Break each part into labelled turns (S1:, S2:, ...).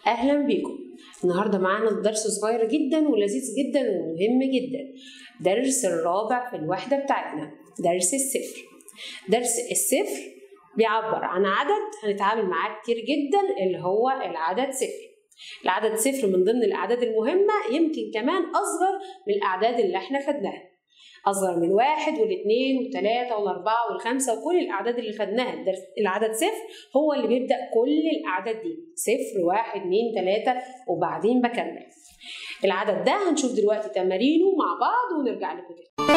S1: اهلا بيكم النهارده معانا درس صغير جدا ولذيذ جدا ومهم جدا درس الرابع في الوحده بتاعتنا درس الصفر درس الصفر بيعبر عن عدد هنتعامل معاه كتير جدا اللي هو العدد صفر العدد صفر من ضمن الاعداد المهمه يمكن كمان اصغر من الاعداد اللي احنا خدناها أصغر من واحد والاثنين والثلاثة والأربعة والخمسة وكل الأعداد اللي خدناها الدرس العدد صفر هو اللي بيبدأ كل الأعداد دي صفر واحد اتنين تلاتة وبعدين بكمل العدد ده هنشوف دلوقتي تمارينه مع بعض ونرجع لكم تاني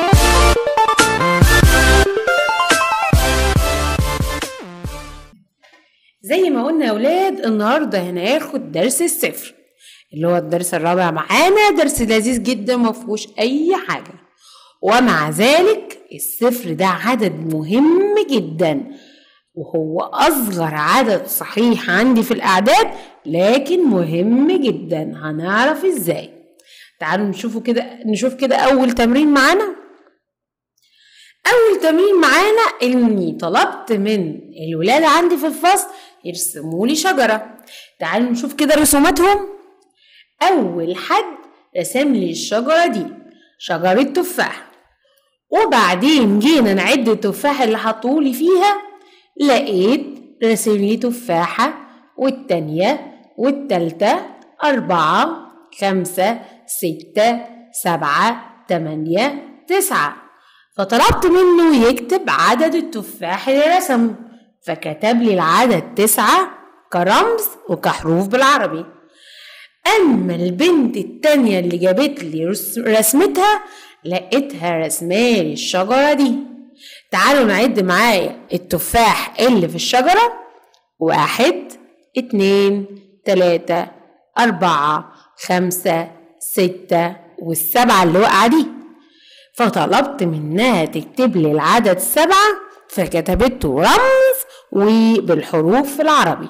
S1: زي ما قلنا يا ولاد النهارده هناخد درس الصفر اللي هو الدرس الرابع معانا درس لذيذ جدا مفهوش أي حاجة ومع ذلك الصفر ده عدد مهم جدا وهو أصغر عدد صحيح عندي في الأعداد لكن مهم جدا هنعرف إزاي تعالوا نشوفوا كده نشوف كده أول تمرين معانا أول تمرين معانا إني طلبت من الولاد عندي في الفصل يرسموا لي شجرة تعالوا نشوف كده رسوماتهم أول حد رسم لي الشجرة دي شجرة تفاح وبعدين جينا نعد التفاح اللي حطولي فيها لقيت رسم لي تفاحة والتانية والتالتة أربعة خمسة ستة سبعة تمانية تسعة فطلبت منه يكتب عدد التفاح اللي رسمه فكتب لي العدد تسعة كرمز وكحروف بالعربي أما البنت التانية اللي جابت لي رسمتها لقيتها رسمالي الشجرة دي تعالوا نعد معايا التفاح اللي في الشجرة واحد اتنين تلاتة أربعة خمسة ستة والسبعة اللي وقع دي فطلبت منها تكتب لي العدد سبعة فكتبته رمز وبالحروف في العربي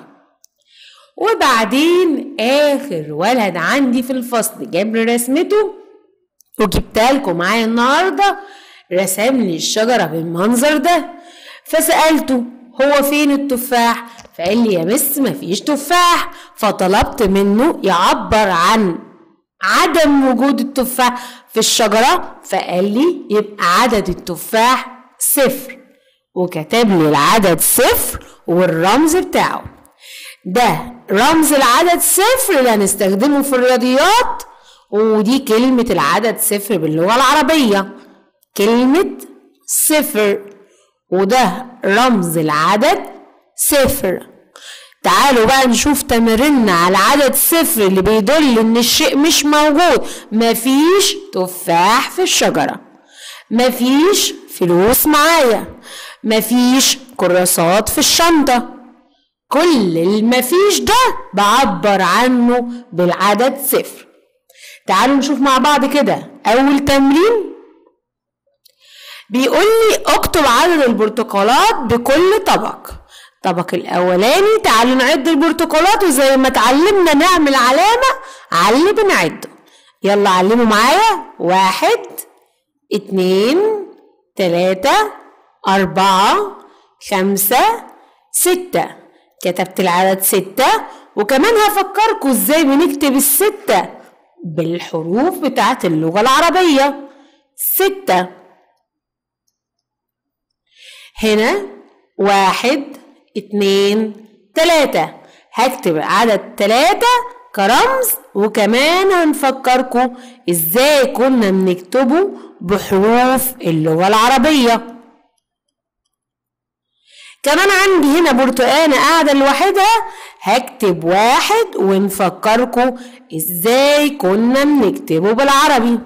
S1: وبعدين آخر ولد عندي في الفصل جاب لي رسمته وجبتها لكم معايا النهارده رسم لي الشجرة بالمنظر ده فسألته هو فين التفاح فقال لي يا مس مفيش تفاح فطلبت منه يعبر عن عدم وجود التفاح في الشجرة فقال لي يبقى عدد التفاح صفر وكتب لي العدد صفر والرمز بتاعه ده رمز العدد صفر اللي هنستخدمه في الرياضيات ودي كلمة العدد صفر باللغة العربية كلمة صفر وده رمز العدد صفر تعالوا بقى نشوف تمريننا على عدد صفر اللي بيدل ان الشيء مش موجود مفيش تفاح في الشجرة مفيش فلوس معايا مفيش كراسات في الشنطة كل المفيش ده بعبر عنه بالعدد صفر تعالوا نشوف مع بعض كده أول تمرين بيقول لي اكتب عدد البرتقالات بكل طبق الطبق الأولاني تعالوا نعد البرتقالات وزي ما اتعلمنا نعمل علامة على اللي بنعده يلا علموا معايا واحد اتنين تلاتة أربعة خمسة ستة كتبت العدد ستة وكمان هفكركم ازاي بنكتب الستة بالحروف بتاعت اللغة العربية ستة هنا واحد اتنين تلاتة هكتب عدد تلاتة كرمز وكمان هنفكركم ازاي كنا بنكتبه بحروف اللغة العربية كمان عندي هنا برتقانة قاعدة لوحدها هكتب واحد ونفكركم ازاي كنا بنكتبه بالعربي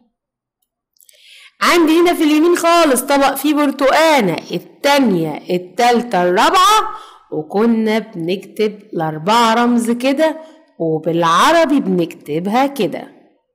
S1: عندي هنا في اليمين خالص طبق فيه برتقانة التانية التالتة الرابعة وكنا بنكتب الأربعة رمز كده وبالعربي بنكتبها كده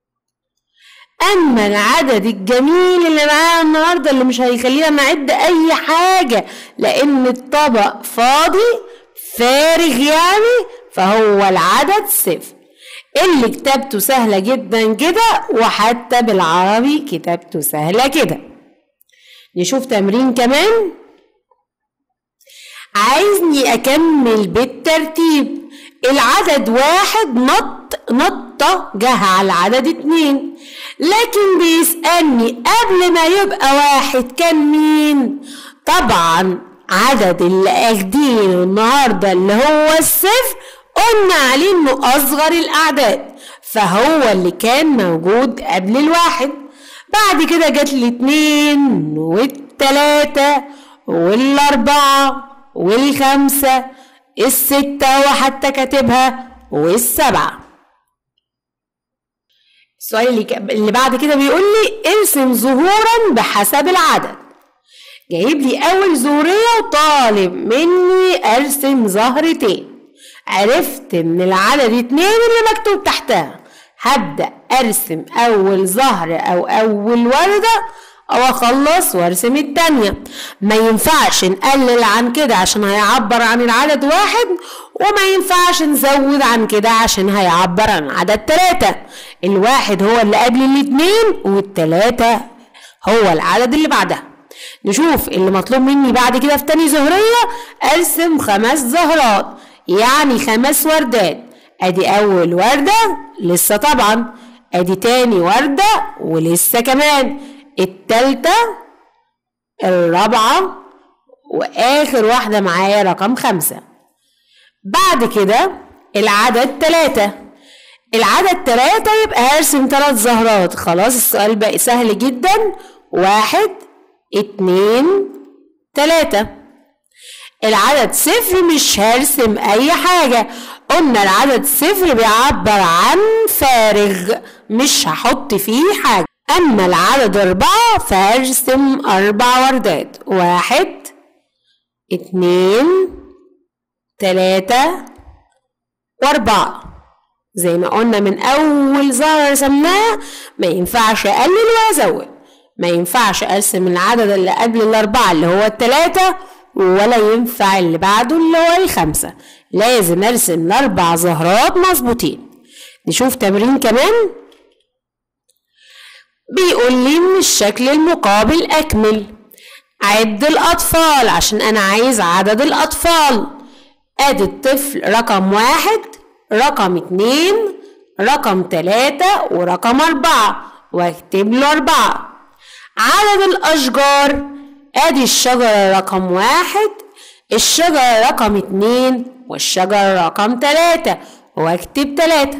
S1: أما العدد الجميل اللي معانا النهاردة اللي مش هيخلينا نعد أي حاجة لأن الطبق فاضي فارغ يعني فهو العدد صفر اللي كتابته سهلة جدا كده وحتى بالعربي كتابته سهلة كده نشوف تمرين كمان عايزني أكمل بالترتيب العدد واحد نط نطة جه على العدد اتنين لكن بيسألني قبل ما يبقى واحد كان مين طبعا عدد اللي اخدينه النهاردة اللي هو الصفر قلنا عليه انه اصغر الاعداد فهو اللي كان موجود قبل الواحد بعد كده جت الاتنين والتلاتة والاربعة والخمسة الستة هو حتى كاتبها والسبعة السؤال اللي, اللي بعد كده بيقول لي ارسم ظهورا بحسب العدد جايب لي اول ظهورية وطالب مني ارسم زهرتين عرفت من العدد اتنين اللي مكتوب تحتها هبدأ ارسم اول زهر او اول وردة او اخلص وارسم التانية ما ينفعش نقلل عن كده عشان هيعبر عن العدد واحد وما ينفعش نزود عن كده عشان هيعبر عن عدد تلاتة الواحد هو اللي قبل الاتنين والتلاتة هو العدد اللي بعدها نشوف اللي مطلوب مني بعد كده في تاني زهرية ارسم خمس زهرات يعني خمس وردات ادي اول وردة لسه طبعا ادي تاني وردة ولسه كمان التالتة الرابعة واخر واحدة معايا رقم خمسة بعد كده العدد تلاتة العدد تلاتة يبقى هرسم تلات زهرات خلاص السؤال بقى سهل جدا واحد اتنين تلاتة العدد صفر مش هرسم اي حاجة قلنا العدد صفر بيعبر عن فارغ مش هحط فيه حاجة اما العدد اربعة فهرسم اربع وردات واحد اتنين تلاتة واربعة زي ما قلنا من اول زهرة رسمناها ما ينفعش اقلل ولا ازود ما ينفعش ارسم العدد اللي قبل الاربعة اللي هو التلاتة ولا ينفع اللي بعده اللي هو الخمسة لازم ارسم الاربع زهرات مظبوطين نشوف تمرين كمان بيقول لي من الشكل المقابل اكمل عد الاطفال عشان انا عايز عدد الاطفال ادي الطفل رقم واحد رقم اتنين رقم تلاتة ورقم اربعة واكتب له اربعة عدد الاشجار ادي الشجرة رقم واحد الشجرة رقم اتنين والشجرة رقم تلاتة واكتب تلاتة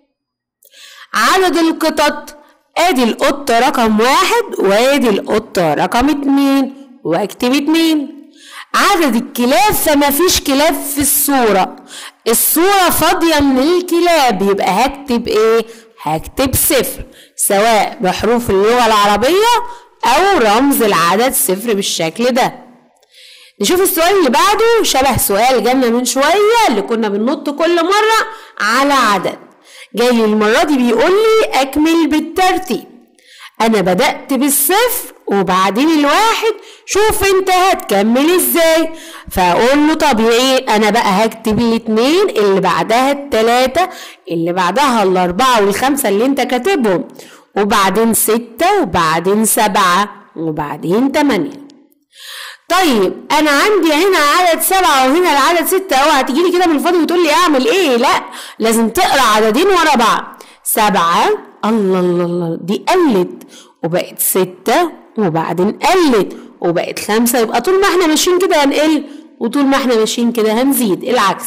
S1: عدد القطط ادي القطة رقم واحد وادي القطة رقم اتنين واكتب اتنين عدد الكلاب فما فيش كلاب في الصورة الصورة فاضية من الكلاب يبقى هكتب ايه هكتب صفر سواء بحروف اللغة العربية او رمز العدد صفر بالشكل ده نشوف السؤال اللي بعده شبه سؤال جالنا من شوية اللي كنا بننط كل مرة على عدد جاي المرة دي بيقول لي أكمل بالترتيب أنا بدأت بالصفر وبعدين الواحد شوف انت هتكمل ازاي فاقول له طبيعي انا بقى هكتب الاتنين اللي بعدها التلاتة اللي بعدها الاربعة والخمسة اللي انت كاتبهم وبعدين ستة وبعدين سبعة وبعدين تمانية طيب انا عندي هنا عدد سبعة وهنا العدد ستة اوعى تجيلي كده من الفاضي وتقول لي اعمل ايه لا لازم تقرا عددين ورا بعض سبعة الله الله الله دي قلت وبقت ستة وبعدين قلت وبقت خمسة يبقى طول ما احنا ماشيين كده هنقل وطول ما احنا ماشيين كده هنزيد العكس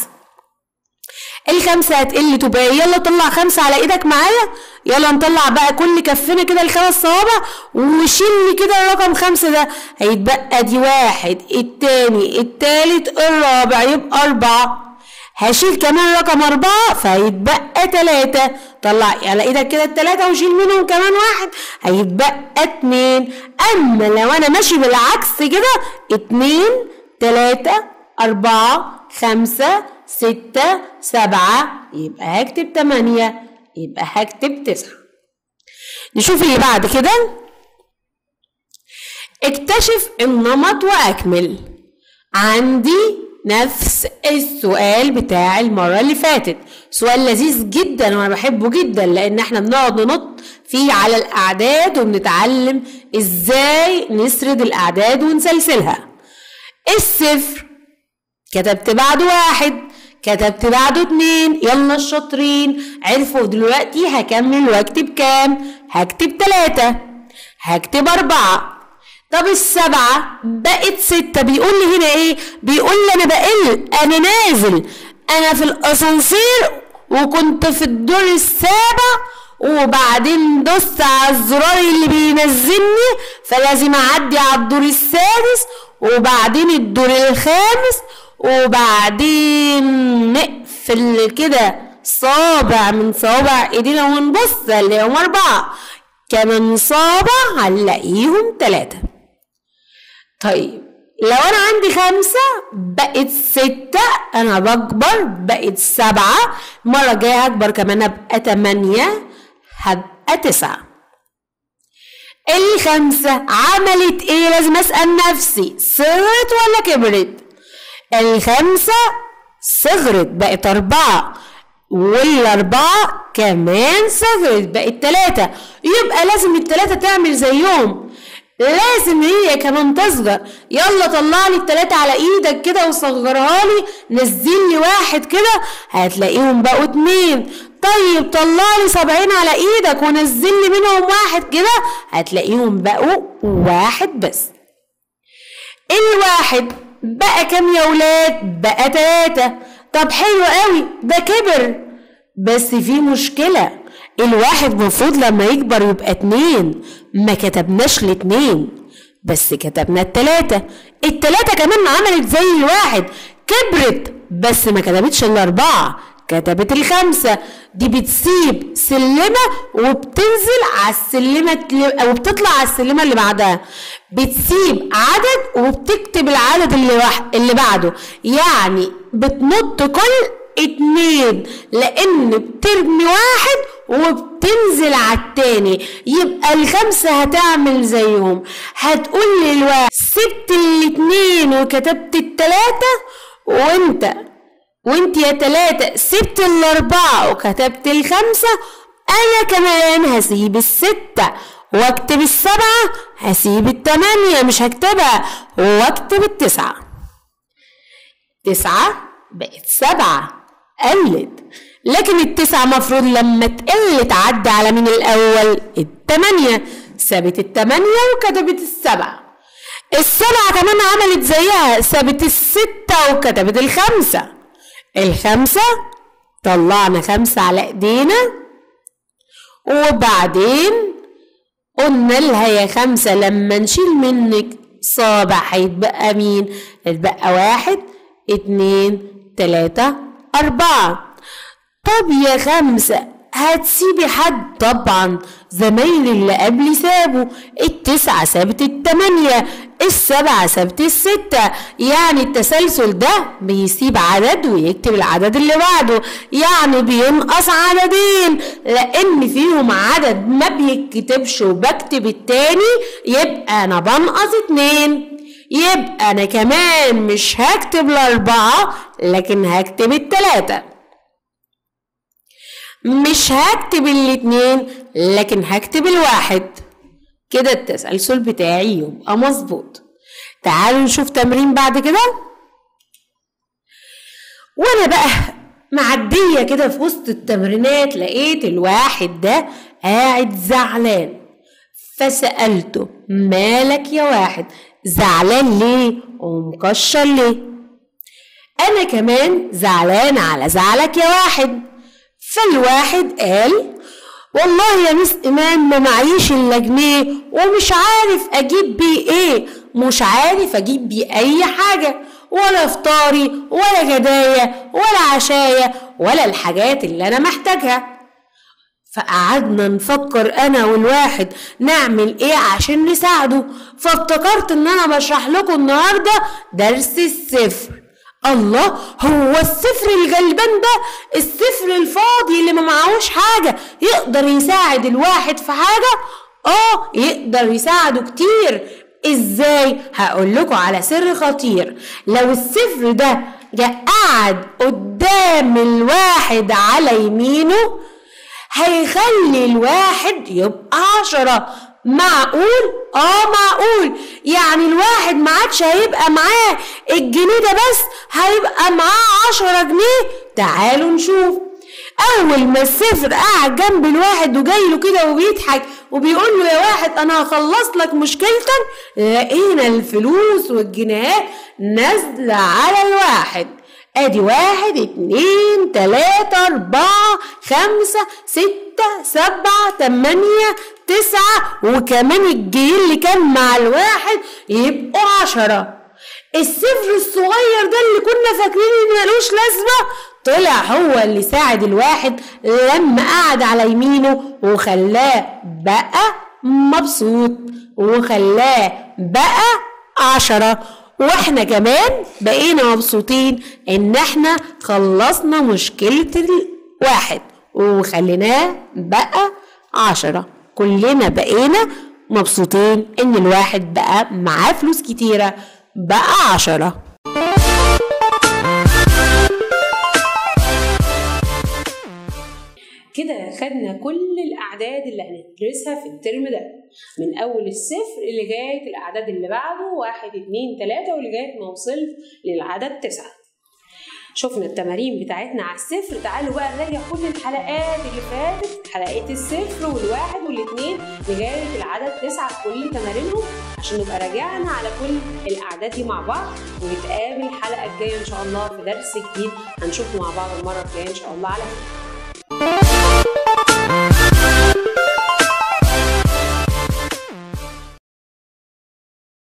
S1: الخمسة هتقل تبقى يلا طلع خمسة على ايدك معايا يلا نطلع بقى كل كفنا كده الخمس صوابع وشيل لي كده الرقم خمسة ده هيتبقى دي واحد التاني التالت الرابع يبقى أربعة هشيل كمان رقم أربعة فهيتبقى تلاتة طلع على ايدك كده التلاتة وشيل منهم كمان واحد هيتبقى اتنين أما لو أنا ماشي بالعكس كده اتنين تلاتة أربعة خمسة ستة سبعة يبقى هكتب تمانية يبقى هكتب تسعة نشوف اللي بعد كده اكتشف النمط وأكمل عندي نفس السؤال بتاع المرة اللي فاتت سؤال لذيذ جدا وانا بحبه جدا لان احنا بنقعد ننط فيه على الاعداد وبنتعلم ازاي نسرد الاعداد ونسلسلها الصفر كتبت بعد واحد كتبت بعده اتنين يلا الشاطرين عرفوا دلوقتي هكمل واكتب كام هكتب تلاتة هكتب أربعة طب السبعة بقت ستة بيقول لي هنا ايه بيقول لي انا بقل انا نازل انا في الاسانسير وكنت في الدور السابع وبعدين دوست على الزرار اللي بينزلني فلازم اعدي على الدور السادس وبعدين الدور الخامس وبعدين نقفل كده صابع من صوابع ايدينا ونبص نلاقيهم اربعة كمان صابع هنلاقيهم تلاتة طيب لو انا عندي خمسة بقت ستة انا بكبر بقت سبعة مرة جاية هكبر كمان ابقى تمانية هبقى تسعة الخمسة عملت ايه لازم اسأل نفسي صغرت ولا كبرت الخمسة صغرت بقت أربعة والأربعة كمان صغرت بقت تلاتة يبقى لازم التلاتة تعمل زيهم لازم هي كمان تصغر يلا طلع لي التلاتة على ايدك كده وصغرها لي نزل لي واحد كده هتلاقيهم بقوا اتنين طيب طلع لي سبعين على ايدك ونزل لي منهم واحد كده هتلاقيهم بقوا واحد بس الواحد بقى كام يا ولاد بقى تلاتة طب حلو قوي ده كبر بس في مشكلة الواحد مفروض لما يكبر يبقى اتنين ما كتبناش الاتنين بس كتبنا التلاتة التلاتة كمان عملت زي الواحد كبرت بس ما كتبتش الأربعة كتبت الخمسة دي بتسيب سلمة وبتنزل على السلمة أو بتطلع على السلمة اللي بعدها بتسيب عدد وبتكتب العدد اللي, وح... اللي بعده يعني بتنط كل اتنين لان بترمي واحد وبتنزل على التاني يبقى الخمسة هتعمل زيهم هتقول للواحد سبت الاتنين وكتبت التلاتة وانت وانت يا تلاتة سبت الاربعة وكتبت الخمسة انا كمان هسيب الستة واكتب السبعة هسيب التمانية مش هكتبها واكتب التسعة تسعة بقت سبعة قلت لكن التسعة مفروض لما تقل تعدي على مين الأول التمانية سابت التمانية وكتبت السبعة السبعة كمان عملت زيها سابت الستة وكتبت الخمسة الخمسة طلعنا خمسة على ايدينا وبعدين قلنا لها يا خمسة لما نشيل منك صابع هيتبقى مين هيتبقى واحد اتنين تلاتة أربعة طب يا خمسة هتسيبي حد طبعا زمايلي اللي قبلي سابوا التسعة سابت التمانية السبعة سابت الستة يعني التسلسل ده بيسيب عدد ويكتب العدد اللي بعده يعني بينقص عددين لأن فيهم عدد ما بيتكتبش وبكتب التاني يبقى أنا بنقص اتنين يبقى أنا كمان مش هكتب الأربعة لكن هكتب التلاتة مش هكتب الاتنين لكن هكتب الواحد كده التسلسل بتاعي يبقى مظبوط تعالوا نشوف تمرين بعد كده وانا بقى معدية كده في وسط التمرينات لقيت الواحد ده قاعد زعلان فسألته مالك يا واحد زعلان ليه ومكشر ليه انا كمان زعلان على زعلك يا واحد فالواحد قال والله يا مس إيمان ما معيش إلا جنيه ومش عارف أجيب بيه إيه مش عارف أجيب بيه أي حاجة ولا فطاري ولا جداية ولا عشاية ولا الحاجات اللي أنا محتاجها فقعدنا نفكر أنا والواحد نعمل إيه عشان نساعده فافتكرت إن أنا بشرح لكم النهاردة درس الصفر الله هو الصفر الغلبان ده الصفر الفاضي اللي ما معهوش حاجة يقدر يساعد الواحد في حاجة اه يقدر يساعده كتير ازاي هقول لكم على سر خطير لو الصفر ده جه قعد قدام الواحد على يمينه هيخلي الواحد يبقى عشرة معقول اه معقول يعني الواحد ما عادش هيبقى معاه الجنيه ده بس هيبقى معاه عشرة جنيه تعالوا نشوف اول ما السفر قاعد جنب الواحد وجاي له كده وبيضحك وبيقول له يا واحد انا هخلص لك مشكلتك لقينا الفلوس والجنيهات نازله على الواحد ادي واحد اتنين تلاتة اربعة خمسة ستة سبعة تمانية تسعة وكمان الجنيه اللي كان مع الواحد يبقوا عشرة السفر الصغير ده اللي كنا فاكرين ان ملوش لازمة طلع هو اللي ساعد الواحد لما قعد على يمينه وخلاه بقى مبسوط وخلاه بقى عشرة واحنا كمان بقينا مبسوطين ان احنا خلصنا مشكلة الواحد وخليناه بقى عشرة كلنا بقينا مبسوطين ان الواحد بقى معاه فلوس كتيرة بقى عشرة كده خدنا كل الأعداد اللي هندرسها في الترم ده من أول الصفر لغاية الأعداد اللي بعده واحد اتنين تلاتة ولغاية ما وصلت للعدد تسعة شفنا التمارين بتاعتنا على الصفر تعالوا بقى نراجع كل الحلقات اللي فاتت حلقات الصفر والواحد والاتنين لغاية العدد تسعة في كل تمارينهم عشان نبقى راجعنا على كل الأعداد دي مع بعض ونتقابل الحلقة الجاية إن شاء الله في درس جديد هنشوفه مع بعض المرة الجاية إن شاء الله على خير